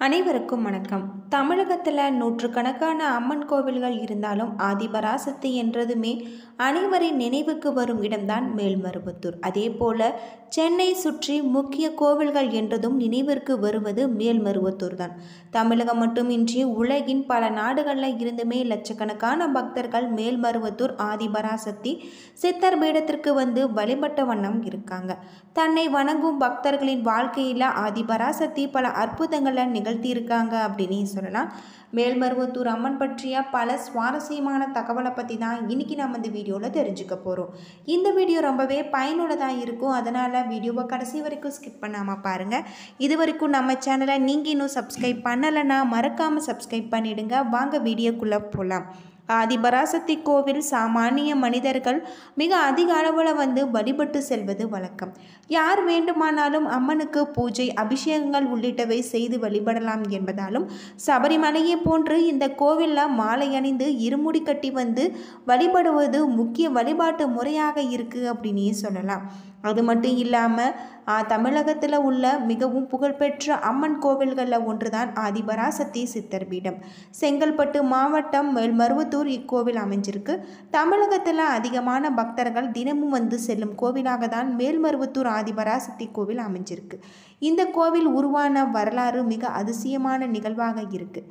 அனைவருக்கும் வணக்கம் தமிழகத்தில் நூற்றுக்கணக்கான அம்மன் கோவில்கள் இருந்தாலும் ஆதிபராசக்தி என்றதுமே அனைவரின் நினைவுக்கு வரும் இடம்தான் மேல்மருவத்தூர் அதே போல சென்னை சுற்றி முக்கிய கோவில்கள் என்றதும் நினைவிற்கு வருவது மேல்மருவத்தூர் தான் தமிழகம் மட்டுமின்றி உலகின் பல நாடுகளில் இருந்துமே லட்சக்கணக்கான பக்தர்கள் மேல்மருவத்தூர் ஆதிபராசக்தி சித்தர் பீடத்திற்கு வந்து வழிபட்ட வண்ணம் இருக்காங்க தன்னை வணங்கும் பக்தர்களின் வாழ்க்கையில் ஆதிபராசக்தி பல அற்புதங்களை நிகழ்த்தியிருக்காங்க அப்படின்னு சொல்லலாம் மேல்மருவத்தூர் அம்மன் பற்றிய பல சுவாரஸ்யமான தகவலை பற்றி தான் இன்றைக்கி நம்ம இந்த வீடியோவில் தெரிஞ்சுக்க போகிறோம் இந்த வீடியோ ரொம்பவே பயனுள்ளதாக இருக்கும் அதனால் வீடியோவை கடைசி வரைக்கும் ஸ்கிப் பண்ணாமல் பாருங்கள் இது வரைக்கும் நம்ம சேனலை நீங்கள் இன்னும் சப்ஸ்கிரைப் பண்ணலைன்னா மறக்காமல் சப்ஸ்கிரைப் பண்ணிவிடுங்க வாங்க வீடியோக்குள்ளே போகலாம் ஆதிபராசக்தி கோவில் சாமானிய மனிதர்கள் மிக அதிக அளவில் வந்து வழிபட்டு செல்வது வழக்கம் யார் வேண்டுமானாலும் அம்மனுக்கு பூஜை அபிஷேகங்கள் உள்ளிட்டவை செய்து வழிபடலாம் என்பதாலும் சபரிமலையை போன்று இந்த கோவிலில் மாலை அணிந்து இருமுடி கட்டி வந்து வழிபடுவது முக்கிய வழிபாட்டு முறையாக இருக்குது அப்படின்னே சொல்லலாம் அது மட்டும் இல்லாமல் தமிழகத்தில் உள்ள மிகவும் புகழ்பெற்ற அம்மன் கோவில்களில் ஒன்றுதான் ஆதிபராசக்தி சித்தர் பீடம் செங்கல்பட்டு மாவட்டம் மேல்மருவத்தூர் இக்கோவில் அமைஞ்சிருக்கு தமிழகத்தில் அதிகமான பக்தர்கள் தினமும் வந்து செல்லும் கோவிலாக தான் மேல்மருவத்தூர் ஆதிபராசக்தி கோவில் அமைஞ்சிருக்கு இந்த கோவில் உருவான வரலாறு மிக அதிசயமான நிகழ்வாக இருக்குது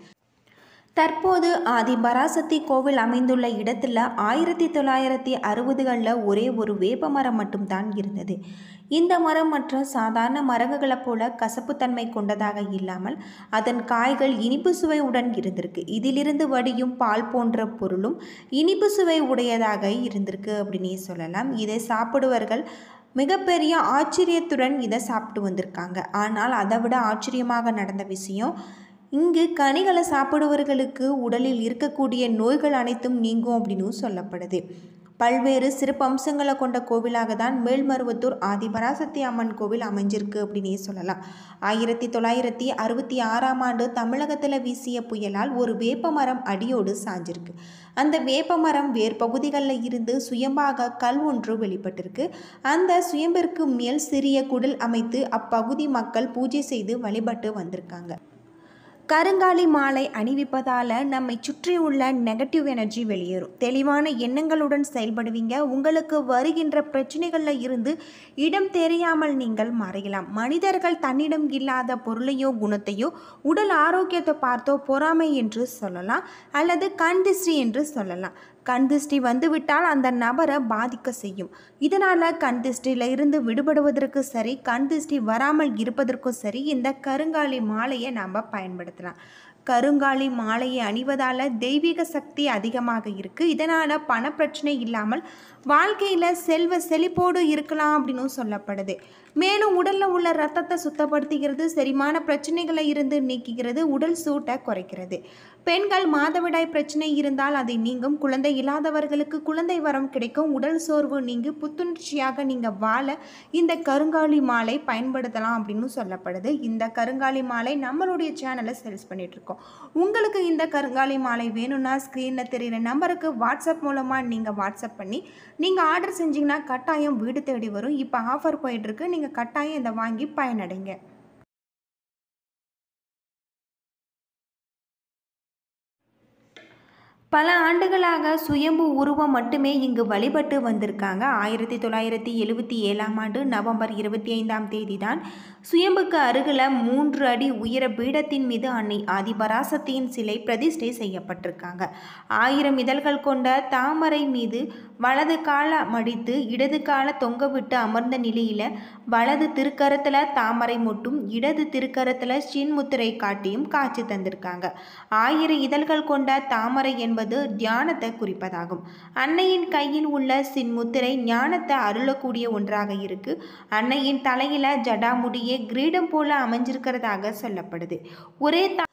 தற்போது ஆதி பராசக்தி கோவில் அமைந்துள்ள இடத்துல ஆயிரத்தி தொள்ளாயிரத்தி அறுபதுகளில் ஒரே ஒரு வேப்ப மரம் மட்டும்தான் இருந்தது இந்த மரம் மற்ற சாதாரண மரங்களைப் போல கசப்புத்தன்மை கொண்டதாக இல்லாமல் அதன் காய்கள் இனிப்பு சுவையுடன் இருந்திருக்கு இதிலிருந்து வடியும் பால் போன்ற பொருளும் இனிப்பு சுவை உடையதாக இருந்திருக்கு அப்படின்னே சொல்லலாம் இதை சாப்பிடுவர்கள் மிகப்பெரிய ஆச்சரியத்துடன் இதை சாப்பிட்டு வந்திருக்காங்க ஆனால் அதை விட ஆச்சரியமாக நடந்த விஷயம் இங்கு கனிகளை சாப்பிடுவர்களுக்கு உடலில் இருக்கக்கூடிய நோய்கள் அனைத்தும் நீங்கும் அப்படின்னு சொல்லப்படுது பல்வேறு சிறப்பு அம்சங்களை கொண்ட கோவிலாக தான் மேல்மருவத்தூர் ஆதிபராசக்தி அம்மன் கோவில் அமைஞ்சிருக்கு அப்படின்னே சொல்லலாம் ஆயிரத்தி தொள்ளாயிரத்தி அறுபத்தி ஆறாம் ஆண்டு தமிழகத்தில் வீசிய புயலால் ஒரு வேப்ப மரம் அடியோடு சாஞ்சிருக்கு அந்த வேப்ப மரம் வேறு பகுதிகளில் இருந்து சுயம்பாக கல் ஒன்று வெளிப்பட்டிருக்கு அந்த சுயம்பிற்கு மேல் சிறிய குடில் அமைத்து அப்பகுதி மக்கள் பூஜை செய்து வழிபட்டு வந்திருக்காங்க கருங்காலி மாலை அணிவிப்பதால் நம்மை சுற்றியுள்ள நெகட்டிவ் எனர்ஜி வெளியேறும் தெளிவான எண்ணங்களுடன் செயல்படுவீங்க உங்களுக்கு வருகின்ற பிரச்சனைகளில் இருந்து இடம் தெரியாமல் நீங்கள் மறையலாம் மனிதர்கள் தன்னிடம் இல்லாத பொருளையோ குணத்தையோ உடல் ஆரோக்கியத்தை பார்த்தோ பொறாமை என்று சொல்லலாம் அல்லது கண் திருஷ்டி என்று சொல்லலாம் கண் திருஷ்டி வந்துவிட்டால் அந்த நபரை பாதிக்க செய்யும் இதனால் கண் திருஷ்டியில் இருந்து விடுபடுவதற்கு சரி கண் திருஷ்டி வராமல் இருப்பதற்கும் சரி இந்த கருங்காலி மாலையை நாம் பயன்படுத்தலாம் கருங்காலி மாலையை அணிவதால் தெய்வீக சக்தி அதிகமாக இருக்குது இதனால் பணப்பிரச்சனை இல்லாமல் வாழ்க்கையில் செல்வ செழிப்போடு இருக்கலாம் அப்படின்னு சொல்லப்படுது மேலும் உடலில் உள்ள ரத்தத்தை சுத்தப்படுத்துகிறது செரிமான பிரச்சனைகளை இருந்து நீக்குகிறது உடல் சூட்டை குறைக்கிறது பெண்கள் மாதவிடாய் பிரச்சனை இருந்தால் அதை நீங்கும் குழந்தை இல்லாதவர்களுக்கு குழந்தை வரம் கிடைக்கும் உடல் சோர்வு நீங்கி புத்துணர்ச்சியாக நீங்கள் வாழ இந்த கருங்காலி மாலை பயன்படுத்தலாம் அப்படின்னு சொல்லப்படுது இந்த கருங்காலி மாலை நம்மளுடைய சேனலை சேல்ஸ் பண்ணிட்டு இருக்கோம் உங்களுக்கு இந்த கருங்காலி மாலை வேணும்னா ஸ்க்ரீனில் தெரிகிற நம்பருக்கு வாட்ஸ்அப் மூலமாக நீங்கள் வாட்ஸ்அப் பண்ணி நீங்கள் ஆர்டர் செஞ்சிங்கன்னா கட்டாயம் வீடு தேடி வரும் இப்போ ஆஃபர் போயிட்டுருக்கு நீங்கள் கட்டாயம் இதை வாங்கி பயனடைங்க பல ஆண்டுகளாக சுயம்பு உருவம் மட்டுமே இங்கு வழிபட்டு வந்திருக்காங்க ஆயிரத்தி தொள்ளாயிரத்தி எழுபத்தி ஏழாம் ஆண்டு நவம்பர் இருபத்தி ஐந்தாம் தேதி தான் சுயம்புக்கு அருகில் மூன்று அடி உயர பீடத்தின் மீது அன்னை ஆதிபராசக்தியின் சிலை பிரதிஷ்டை செய்யப்பட்டிருக்காங்க ஆயிரம் இதழ்கள் கொண்ட தாமரை மீது வலது கால மடித்து இடது கால தொங்கவிட்டு அமர்ந்த நிலையில் வலது திருக்கரத்தில் தாமரை மொட்டும் இடது திருக்கரத்தில் சின்முத்திரை காட்டியும் காட்சி தந்திருக்காங்க ஆயிரம் இதழ்கள் கொண்ட தாமரை என்பது தியானத்தை குறிப்பதாகும் அன்னையின் கையில் உள்ள சின்முத்திரை ஞானத்தை அருளக்கூடிய ஒன்றாக இருக்கு அன்னையின் தலையில ஜடாமுடியே கிரீடம் போல அமைஞ்சிருக்கிறதாக சொல்லப்படுது ஒரே த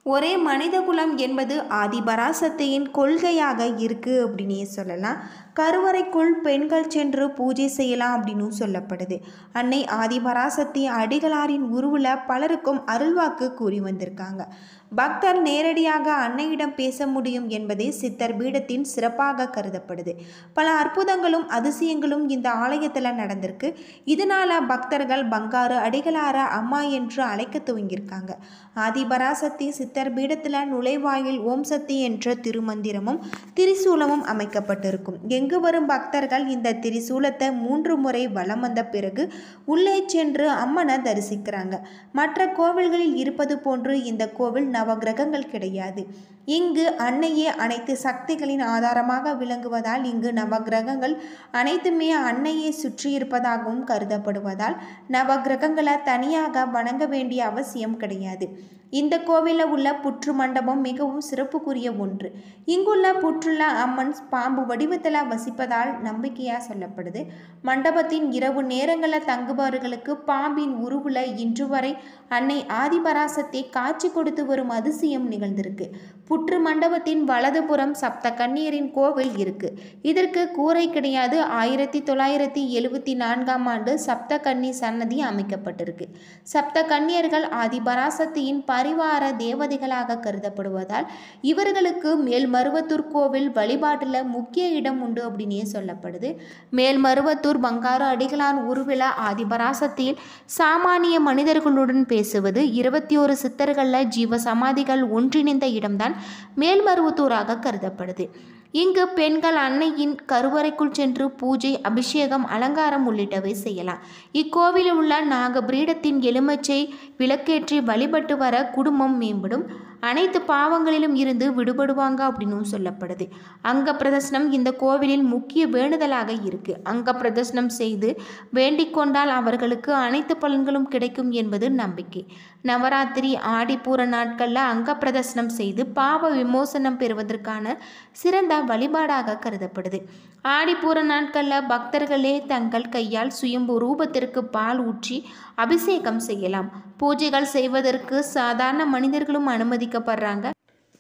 ஒரே மனித குலம் என்பது ஆதிபராசக்தியின் கொள்கையாக இருக்குது அப்படின்னே சொல்லலாம் கருவறைக்குள் பெண்கள் சென்று பூஜை செய்யலாம் அப்படின்னு சொல்லப்படுது அன்னை ஆதிபராசக்தி அடிகளாரின் உருவில் பலருக்கும் அருள்வாக்கு கூறி வந்திருக்காங்க பக்தர் நேரடியாக அன்னையிடம் பேச முடியும் என்பதே சித்தர் பீடத்தின் சிறப்பாக கருதப்படுது பல அற்புதங்களும் அதிசயங்களும் இந்த ஆலயத்தில் நடந்திருக்கு இதனால பக்தர்கள் பங்காரு அடிகளார அம்மா என்று அழைக்க துவங்கியிருக்காங்க ஆதிபராசக்தி சித்தர் பீடத்தில் நுழைவாயில் ஓம் சக்தி என்ற திருமந்திரமும் திரிசூலமும் அமைக்கப்பட்டிருக்கும் எங்கு வரும் பக்தர்கள் இந்த திரிசூலத்தை மூன்று முறை வலம் வந்த பிறகு உள்ளே சென்று அம்மனை தரிசிக்கிறாங்க மற்ற கோவில்களில் இருப்பது போன்று இந்த கோவில் நவகிரகங்கள் கிடையாது இங்கு அன்னையே அனைத்து சக்திகளின் ஆதாரமாக விளங்குவதால் இங்கு நவகிரகங்கள் அனைத்துமே அன்னையை சுற்றியிருப்பதாகவும் கருதப்படுவதால் நவகிரகங்களை தனியாக வணங்க வேண்டிய அவசியம் கிடையாது இந்த கோவிலில் உள்ள புற்று மண்டபம் மிகவும் சிறப்புக்குரிய ஒன்று இங்குள்ள புற்றுள்ள அம்மன் பாம்பு வடிவத்தில் வசிப்பதால் நம்பிக்கையாக சொல்லப்படுது மண்டபத்தின் இரவு நேரங்களில் தங்குபவர்களுக்கு பாம்பின் உருவில் இன்று வரை அன்னை ஆதிபராசத்தை காட்சி கொடுத்து வரும் அதிசயம் நிகழ்ந்திருக்கு புற்று மண்டபத்தின் வலதுபுறம் சப்த கன்னியரின் கோவில் இருக்கு இதற்கு கூரை கிடையாது ஆயிரத்தி தொள்ளாயிரத்தி எழுவத்தி நான்காம் ஆண்டு சப்த கன்னி சன்னதி அமைக்கப்பட்டிருக்கு சப்த கன்னியர்கள் ஆதிபராசக்தியின் பரிவார தேவதைகளாக கருதப்படுவதால் இவர்களுக்கு மேல்மருவத்தூர் கோவில் வழிபாட்டில் முக்கிய இடம் உண்டு அப்படின்னே சொல்லப்படுது மேல்மருவத்தூர் பங்காரு அடிகளான் உருவிழா ஆதிபராசக்தியில் சாமானிய மனிதர்களுடன் பேசுவது இருபத்தி ஒரு சித்தர்களில் ஜீவ சமாதிகள் ஒன்றிணைந்த இடம்தான் மேல்மருவத்தூராக கருதப்படுது இங்கு பெண்கள் அன்னையின் கருவறைக்குள் சென்று பூஜை அபிஷேகம் அலங்காரம் உள்ளிட்டவை செய்யலாம் இக்கோவிலில் உள்ள நாகபிரீடத்தின் எலுமச்சை விளக்கேற்றி வழிபட்டு வர குடும்பம் மேம்படும் அனைத்து பாவங்களிலும் இருந்து விடுபடுவாங்க அப்படின்னும் சொல்லப்படுது அங்க பிரதர்சனம் இந்த கோவிலின் முக்கிய வேண்டுதலாக இருக்கு அங்க பிரதர்சனம் செய்து வேண்டிக் கொண்டால் அவர்களுக்கு அனைத்து பலன்களும் கிடைக்கும் என்பது நம்பிக்கை நவராத்திரி ஆடிப்பூர நாட்களில் அங்க பிரதர்சனம் செய்து பாவ விமோசனம் பெறுவதற்கான சிறந்த வழிபாடாக கருதப்படுது ஆடிப்பூர நாட்களில் பக்தர்களே தங்கள் கையால் சுயம்பு ரூபத்திற்கு பால் ஊற்றி அபிஷேகம் செய்யலாம் பூஜைகள் செய்வதற்கு சாதாரண மனிதர்களும் அனுமதிக்கப்படுறாங்க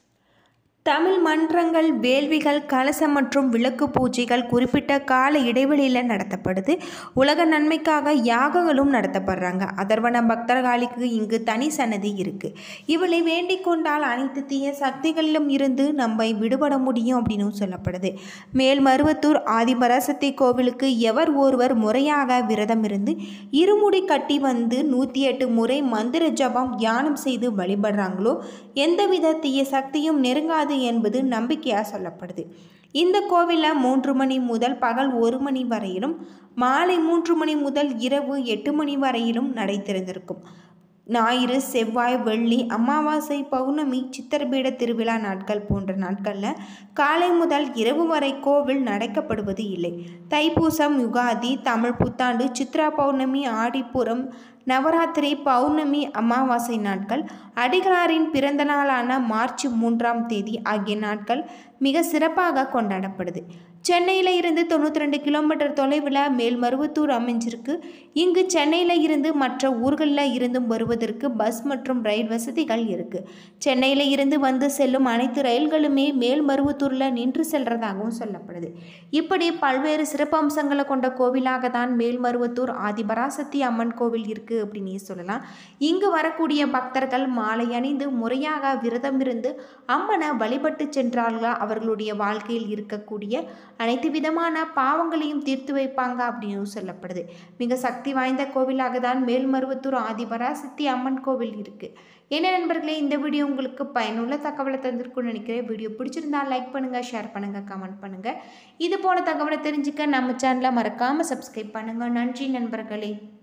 தமிழ் மன்றங்கள் வேள்விகள் கலசம் மற்றும் விளக்கு பூஜைகள் குறிப்பிட்ட கால இடைவெளியில் நடத்தப்படுது உலக நன்மைக்காக யாகங்களும் நடத்தப்படுறாங்க அதர்வன பக்தர்காலிக்கு இங்கு தனி சன்னதி இருக்கு இவளை வேண்டிக் கொண்டால் அனைத்து தீய சக்திகளிலும் இருந்து நம்மை விடுபட முடியும் அப்படின்னு சொல்லப்படுது மேல்மருவத்தூர் ஆதிபராசக்தி கோவிலுக்கு எவர் ஒருவர் முறையாக விரதம் இருந்து இருமுடி கட்டி வந்து நூற்றி எட்டு முறை மந்திர ஜபம் தியானம் செய்து வழிபடுறாங்களோ எந்தவித தீய சக்தியும் நெருங்காது என்பது நம்பிக்கையாக சொல்லப்படுது இந்த கோவிலில் மூன்று மணி முதல் பகல் ஒரு மணி வரையிலும் மாலை மூன்று மணி முதல் இரவு எட்டு மணி வரையிலும் நடை திறந்திருக்கும் ஞாயிறு செவ்வாய் வெள்ளி அமாவாசை பௌர்ணமி சித்திரபீட திருவிழா நாட்கள் போன்ற நாட்களில் காலை முதல் இரவு வரை கோவில் நடக்கப்படுவது இல்லை தைப்பூசம் யுகாதி தமிழ் புத்தாண்டு சித்ரா பௌர்ணமி ஆடிப்புறம் நவராத்திரி பௌர்ணமி அமாவாசை நாட்கள் அடிகளாரின் பிறந்த நாளான மார்ச் மூன்றாம் தேதி ஆகிய நாட்கள் மிக சிறப்பாக கொண்டாடப்படுது சென்னையில் இருந்து தொண்ணூற்றி ரெண்டு கிலோமீட்டர் தொலைவில் மேல்மருவத்தூர் அமைஞ்சிருக்கு இங்கு சென்னையில் இருந்து மற்ற ஊர்களில் இருந்தும் வருவதற்கு பஸ் மற்றும் ரயில் வசதிகள் இருக்குது சென்னையில் இருந்து வந்து செல்லும் அனைத்து ரயில்களுமே மேல்மருவத்தூரில் நின்று செல்றதாகவும் சொல்லப்படுது இப்படி பல்வேறு சிறப்பம்சங்களை கொண்ட கோவிலாக தான் மேல்மருவத்தூர் ஆதிபராசக்தி அம்மன் கோவில் இருக்குது அப்படின்னே சொல்லலாம் இங்கு வரக்கூடிய பக்தர்கள் மாலை அணிந்து முறையாக விரதம் இருந்து அம்மனை வழிபட்டு சென்றார்கள் அவர்களுடைய வாழ்க்கையில் இருக்கக்கூடிய அனைத்து விதமான பாவங்களையும் தீர்த்து வைப்பாங்க அப்படின்னு சொல்லப்படுது மிக சக்தி வாய்ந்த கோவிலாக தான் மேல்மருவத்தூர் ஆதிபராசக்தி அம்மன் கோவில் இருக்குது என்ன நண்பர்களே இந்த வீடியோ உங்களுக்கு பயனுள்ள தகவலை தந்திருக்கும்னு நினைக்கிறேன் வீடியோ பிடிச்சிருந்தா லைக் பண்ணுங்கள் ஷேர் பண்ணுங்கள் கமெண்ட் பண்ணுங்கள் இது போன தகவலை தெரிஞ்சுக்க நம்ம சேனலை மறக்காமல் சப்ஸ்கிரைப் பண்ணுங்கள் நன்றி நண்பர்களே